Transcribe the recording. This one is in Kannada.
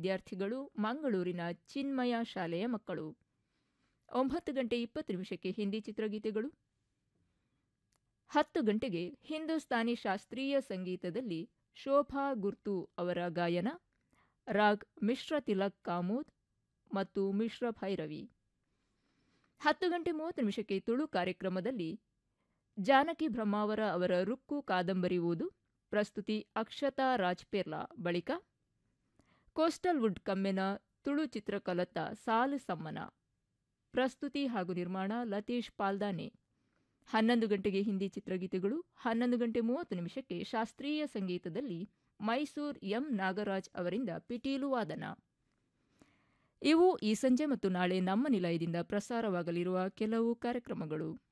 ವಿದ್ಯಾರ್ಥಿಗಳು ಮಂಗಳೂರಿನ ಚಿನ್ಮಯ ಶಾಲೆಯ ಮಕ್ಕಳು ಒಂಬತ್ತು ಗಂಟೆ ಇಪ್ಪತ್ತು ನಿಮಿಷಕ್ಕೆ ಹಿಂದಿ ಚಿತ್ರಗೀತೆಗಳು ಹತ್ತು ಗಂಟೆಗೆ ಹಿಂದೂಸ್ತಾನಿ ಶಾಸ್ತ್ರೀಯ ಸಂಗೀತದಲ್ಲಿ ಶೋಭಾ ಗುರ್ತು ಅವರ ಗಾಯನ ರಾಗ್ ಮಿಶ್ರ ತಿಲಕ್ ಕಾಮೂದ್ ಮತ್ತು ಮಿಶ್ರ ಭೈರವಿ ಹತ್ತು ಗಂಟೆ ಮೂವತ್ತು ನಿಮಿಷಕ್ಕೆ ತುಳು ಕಾರ್ಯಕ್ರಮದಲ್ಲಿ ಜಾನಕಿ ಬ್ರಹ್ಮಾವರ ಅವರ ರುಕ್ಕು ಕಾದಂಬರಿ ಓದು ಪ್ರಸ್ತುತಿ ಅಕ್ಷತಾ ರಾಜ್ಪೇರ್ಲಾ ಬಳಿಕ ಕೋಸ್ಟಲ್ ವುಡ್ ಕಮ್ಮೆನ ತುಳು ಚಿತ್ರಕಲತ್ತ ಸಾಲು ಸಮ್ಮನ ಪ್ರಸ್ತುತಿ ಹಾಗೂ ನಿರ್ಮಾಣ ಲತೀಶ್ ಪಾಲ್ದಾನೆ ಹನ್ನೊಂದು ಗಂಟೆಗೆ ಹಿಂದಿ ಚಿತ್ರಗೀತೆಗಳು ಹನ್ನೊಂದು ಗಂಟೆ ಮೂವತ್ತು ನಿಮಿಷಕ್ಕೆ ಶಾಸ್ತ್ರೀಯ ಸಂಗೀತದಲ್ಲಿ ಮೈಸೂರ್ ಎಂ ನಾಗರಾಜ್ ಅವರಿಂದ ಪಿಟೀಲು ವಾದನ ಇವು ಈ ಸಂಜೆ ಮತ್ತು ನಾಳೆ ನಮ್ಮ ನಿಲಯದಿಂದ ಪ್ರಸಾರವಾಗಲಿರುವ ಕೆಲವು ಕಾರ್ಯಕ್ರಮಗಳು